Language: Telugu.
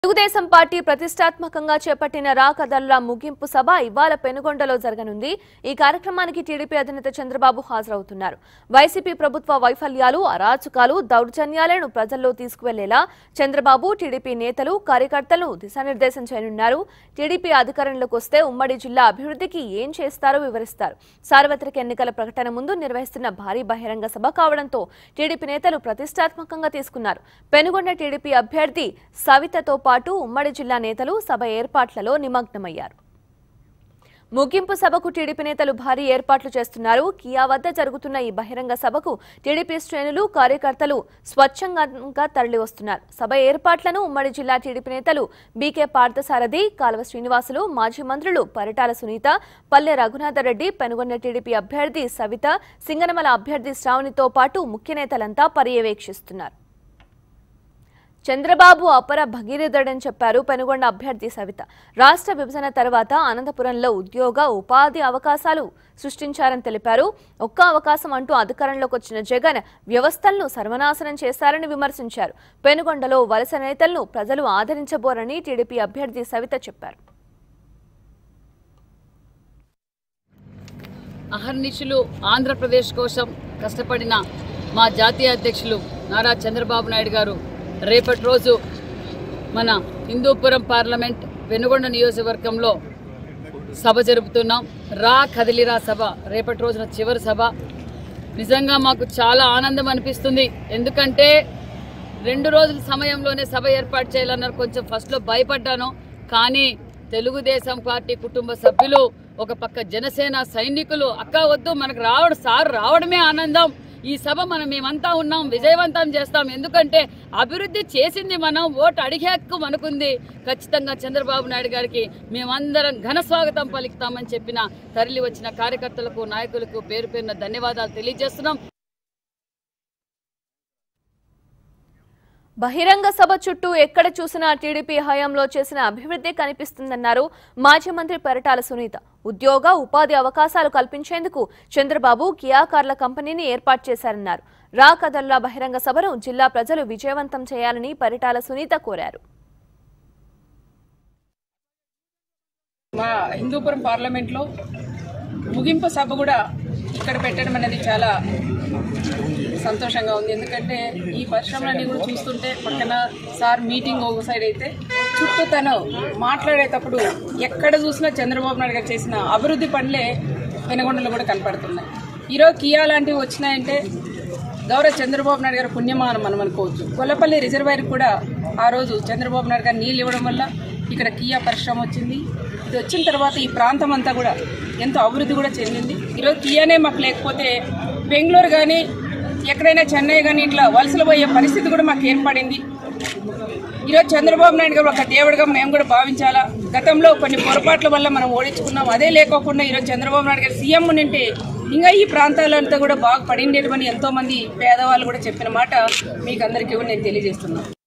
తెలుగుదేశం పార్టీ ప్రతిష్టాత్మకంగా చేపట్టిన రా కదల్లా ముగింపు సభ ఇవాళ పెనుగొండలో జరగనుంది ఈ కార్యక్రమానికి టీడీపీ అధినేత చంద్రబాబు హాజరవుతున్నారు వైసీపీ ప్రభుత్వ వైఫల్యాలు అరాచకాలు దౌర్జన్యాలను ప్రజల్లో తీసుకువెళ్లేలా చంద్రబాబు టీడీపీ నేతలు కార్యకర్తలను దిశానిర్దేశం చేయనున్నారు టీడీపీ అధికారంలోకి వస్తే ఉమ్మడి జిల్లా అభివృద్ధికి ఏం చేస్తారో వివరిస్తారు సార్వత్రిక ఎన్నికల ప్రకటన ముందు నిర్వహిస్తున్న భారీ బహిరంగ సభ కావడంతో టీడీపీ నేతలు ప్రతిష్టాత్మకంగా తీసుకున్నారు పెనుగొండ టీడీపీ అభ్యర్థి సవితతో పాటు ఉమ్మడి జిల్లా నేతలు సభ ఏర్పాట్లలో నిమగ్నమయ్యారు ముగింపు సభకు టీడీపీ నేతలు భారీ ఏర్పాట్లు చేస్తున్నారు కియా వద్ద జరుగుతున్న ఈ బహిరంగ సభకు టీడీపీ శ్రేణులు కార్యకర్తలు స్వచ్ఛందంగా తరలివస్తున్నారు సభ ఏర్పాట్లను ఉమ్మడి జిల్లా టీడీపీ నేతలు బీకే పార్థసారథి కాలువ శ్రీనివాసులు మాజీ మంత్రులు పరిటాల సునీత పల్లె రఘునాథరెడ్డి పెనుగొండ టీడీపీ అభ్యర్థి సవిత సింగనమల అభ్యర్థి శ్రావణితో పాటు ముఖ్య నేతలంతా పర్యవేక్షిస్తున్నారు చంద్రబాబు అపర భగీరథుడని చెప్పారు పెనుగొండ అభ్యర్థి సవిత రాష్ట్ర విభజన తర్వాత అనంతపురంలో ఉద్యోగ ఉపాధి అవకాశాలు సృష్టించారని తెలిపారు ఒక్క అవకాశం అంటూ అధికారంలోకి వచ్చిన జగన్ వ్యవస్థలను సర్వనాశనం చేశారని విమర్శించారు పెనుగొండలో వలస నేతలను ప్రజలు ఆదరించబోరని టీడీపీ అభ్యర్థి సవిత చెప్పారు అహర్నిశులు ఆంధ్రప్రదేశ్ కోసం కష్టపడిన మా జాతీయ అధ్యక్షులు నారా చంద్రబాబు నాయుడు గారు రేపటి రోజు మన హిందూపురం పార్లమెంట్ వెనుగొండ నియోజకవర్గంలో సభ జరుపుతున్నాం రా కదిలిరా సభ రేపటి రోజున చివరి సభ నిజంగా మాకు చాలా ఆనందం అనిపిస్తుంది ఎందుకంటే రెండు రోజుల సమయంలోనే సభ ఏర్పాటు చేయాలన్నారు కొంచెం ఫస్ట్లో భయపడ్డాను కానీ తెలుగుదేశం పార్టీ కుటుంబ సభ్యులు ఒక పక్క జనసేన సైనికులు అక్క వద్దు మనకు రావడం సార్ రావడమే ఆనందం ఈ సభ మనం మేమంతా ఉన్నాం విజయవంతం చేస్తాం ఎందుకంటే అభివృద్ధి చేసింది మనం ఓటు అడిగే హక్కు మనకుంది ఖచ్చితంగా చంద్రబాబు నాయుడు గారికి మేమందరం ఘన స్వాగతం పలుకుతామని చెప్పిన తరలి వచ్చిన కార్యకర్తలకు నాయకులకు పేరు పేరున ధన్యవాదాలు తెలియజేస్తున్నాం బహిరంగ సభ చుట్టూ ఎక్కడ చూసినా టీడీపీ హయాంలో చేసిన అభివృద్ధి కనిపిస్తుందన్నారు మాజీ మంత్రి పరిటాల సునీత ఉద్యోగ ఉపాధి అవకాశాలు కల్పించేందుకు చంద్రబాబు కియా కార్ల కంపెనీని ఏర్పాటు చేశారన్నారు రా కదల్లా బహిరంగ సభను జిల్లా ప్రజలు విజయవంతం చేయాలని పరిటాల సునీత కోరారు మా హిందూపురం పార్లమెంట్లో ముగింపు సభ కూడా ఇక్కడ పెట్టడం అనేది చాలా సంతోషంగా ఉంది ఎందుకంటే ఈ పరిశ్రమలన్నీ కూడా చూస్తుంటే పక్కన సార్ మీటింగ్ ఒక సైడ్ అయితే చుట్టూ తను మాట్లాడేటప్పుడు ఎక్కడ చూసినా చంద్రబాబు నాయుడు గారు చేసిన అభివృద్ధి పనులే వెనగొండలో కూడా కనపడుతున్నాయి ఈరోజు కియా లాంటివి వచ్చినాయంటే గౌరవ చంద్రబాబు నాయుడు గారి పుణ్యమానం మనం అనుకోవచ్చు కొల్లపల్లి రిజర్వాయర్ కూడా ఆ రోజు చంద్రబాబు నాయుడు గారు నీళ్ళు ఇవ్వడం వల్ల ఇక్కడ కియా పరిశ్రమ వచ్చింది ఇది వచ్చిన తర్వాత ఈ ప్రాంతం అంతా కూడా ఎంతో అభివృద్ధి కూడా చెందింది ఈరోజు కియానే మాకు లేకపోతే బెంగళూరు కానీ ఎక్కడైనా చెన్నై కానీ ఇట్లా వలసలు పోయే పరిస్థితి కూడా మాకు ఏర్పడింది ఈరోజు చంద్రబాబు నాయుడు గారు ఒక దేవుడిగా మేము కూడా భావించాలా గతంలో కొన్ని పొరపాట్ల వల్ల మనం ఓడించుకున్నాం అదే లేకోకుండా ఈరోజు చంద్రబాబు నాయుడు గారు సీఎం ఉంటే ఇంకా ఈ ప్రాంతాలంతా కూడా బాగా పడిండేటమని ఎంతో మంది పేదవాళ్ళు కూడా చెప్పిన మాట మీకు అందరికీ కూడా నేను తెలియజేస్తున్నాను